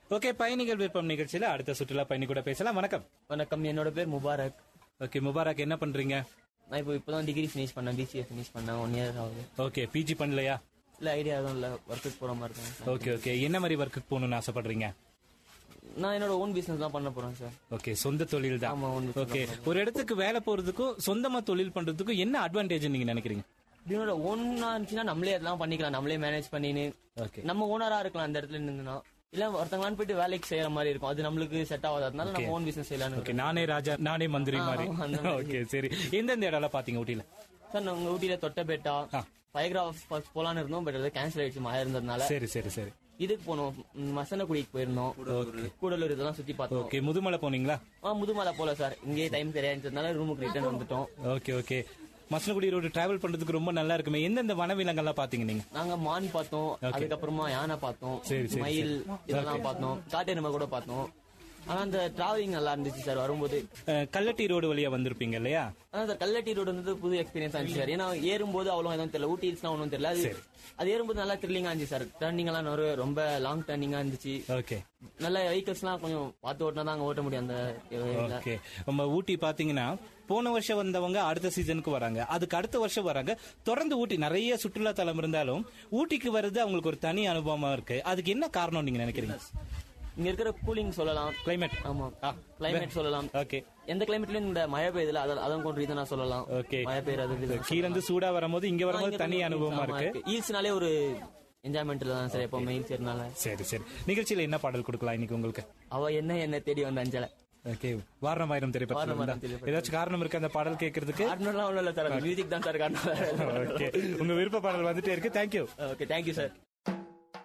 Okay பயணிகள் விருப்பம் நிகழ்ச்சியில அடுத்த சுற்றுலா பயணி கூட பேசலாம் வணக்கம் வணக்கம் என்னோட பேர் முபாரக் ஓகே முபாரக் என்ன பண்றீங்க நான் இப்போ இப்போதான் டிகிரி ஃபினிஷ் பண்ணேன் பிசிஏ ஃபினிஷ் பண்ணேன் ஒன் இயர் ஆகுது ஓகே பிஜி பண்ணலையா இல்ல ஐடியா எதுவும் இல்ல ஒர்க்குக்கு போற மாதிரி தான் சார் ஓகே ஓகே என்ன மாதிரி ஒர்க்குக்கு போகணும்னு ஆசைப்படுறீங்க நான் என்னோட ஓன் பிசினஸ் தான் பண்ண போறேன் சார் ஓகே சொந்த தொழில் தான் ஆமா own business ஓகே ஒரு இடத்துக்கு வேலை போறதுக்கும் சொந்தமா தொழில் பண்றதுக்கும் என்ன அட்வான்டேஜ் நீங்க நினைக்கிறீங்க என்னோட ஓனா இருந்துச்சுன்னா நம்மளே அதெல்லாம் பண்ணிக்கலாம் நம்மளே மேனேஜ் பண்ணின்னு ஓகே நம்ம ஓனரா இருக்கலாம் அந்த இடத்துல நின்றுனா இல்ல ஒருத்தங்களான்னு போயிட்டு வேலைக்கு செய்யற மாதிரி இருக்கும் அது நம்மளுக்கு செட் ஆகாது அதனால நம்ம ஓன் பிசினஸ் செய்யலாம்னு ஓகே நானே ராஜா நானே மந்திரி மாதிரி ஆமா, அந்த மாதிரி. ஓகே சரி எந்தெந்த இடம்லாம் பாத்தீங்க ஊட்டியில சார் நாங்க ஊட்டியில தொட்டபேட்டா ஆ. ஃபயர்கிராஃப் போலான்னு இருந்தோம் பட் அது கேன்சல் ஆயிடுச்சு மழை இருந்ததுனால சரி சரி சரி இதுக்கு போனோம் ம், மசனகுடிக்கு போயிருந்தோம் கூடலூர் இதெல்லாம் சுத்தி பார்த்தோம் ஓகே முதுமலை போனீங்களா ஆ முதுமலை போல சார் இங்கே டைம் தெரியாதுனால ரூமுக்கு ரிட்டர்ன் வந்துட்டோம் okay okay Masinagudi road travel பண்றதுக்கு ரொம்ப நல்லா இருக்குமே எந்தெந்த வனவிலங்கள்லாம் பாத்தீங்க நீங்க நாங்க மான் பார்த்தோம் அதுக்கப்புறமா யானை பார்த்தோம் சரி, சரி, மயில் இதெல்லாம் பார்த்தோம் காட்டெருமை கூட பார்த்தோம் ஆனா அந்த டிராவலிங் நல்லா இருந்துச்சு சார் வரும்போது அஹ், கல்லட்டி ரோடு வழியா வந்திருப்பீங்க இல்லையா ஆனா அந்த கல்லட்டி ரோடு வந்து புது எக்ஸ்பீரியன்ஸ் இருந்துச்சு சார் ஏன்னா ஏறும்போது அவ்வளவு எதுவும் தெரியல ஊட்டி ஹில்ஸ்லாம் ஒன்றும் தெரியல அது அது ஏறும்போது நல்லா த்ரில்லிங்கா இருந்துச்சு சார் டர்னிங் எல்லாம் ஒரு ரொம்ப லாங் டர்னிங்கா இருந்துச்சு ஓகே நல்ல வெஹிக்கல்ஸ் எல்லாம் கொஞ்சம் பார்த்து ஓட்டினா தான் அங்க ஓட்ட முடியும் அந்த area ல. ஓகே நம்ம ஊட்டி பாத்தீங்கன்னா போன வருஷம் வந்தவங்க அடுத்த சீசனுக்கு வராங்க அதுக்கு அடுத்த வருஷம் வராங்க தொடர்ந்து ஊட்டி நிறைய சுற்றுலா தலம் இருந்தாலும் ஊட்டிக்கு வர்றது அவங்களுக்கு ஒரு தனி அனுபவமா இருக்கு அதுக்கு என்ன காரணம் நீங்க நினைக்கிறீங்க இங்க இருக்கிற கூலிங் சொல்லலாம் கிளைமேட் ஆமா கிளைமேட் சொல்லலாம் ஓகே எந்த கிளைமேட்லயும் இந்த மழை பெய்யுதுல அத- அதான் கொண்டு ரீசனா சொல்லலாம் ஓகே மழை பெய்யறது கீழ இருந்து சூடா வரும்போது இங்க வரும்போது தனி அனுபவமா இருக்கு ஈல்ஸ்னாலே ஒரு என்ஜாய்மெண்ட் தான் சார் எப்பவுமே ஈல்ஸ் இருந்தால சரி சரி நிகழ்ச்சியில என்ன பாடல் கொடுக்கலாம் இன்னைக்கு உங்களுக்கு அவ என்ன என்ன தேடி வந்த அஞ்சல ஓகே வாரணம் ஆயிரம் திரைப்படம் வாரணமாயிரம் திரைப்படம். ஏதாச்சும் காரணம் இருக்கு அந்த பாடல் கேட்கறதுக்கு காரணம்லாம் ஒண்ணும் இல்ல சார் மியூசிக் தான் சார் காரணம் ஓகே உங்க விருப்ப பாடல் வந்துட்டே இருக்கு தேங்க்யூ ஓகே தேங்க்யூ சார்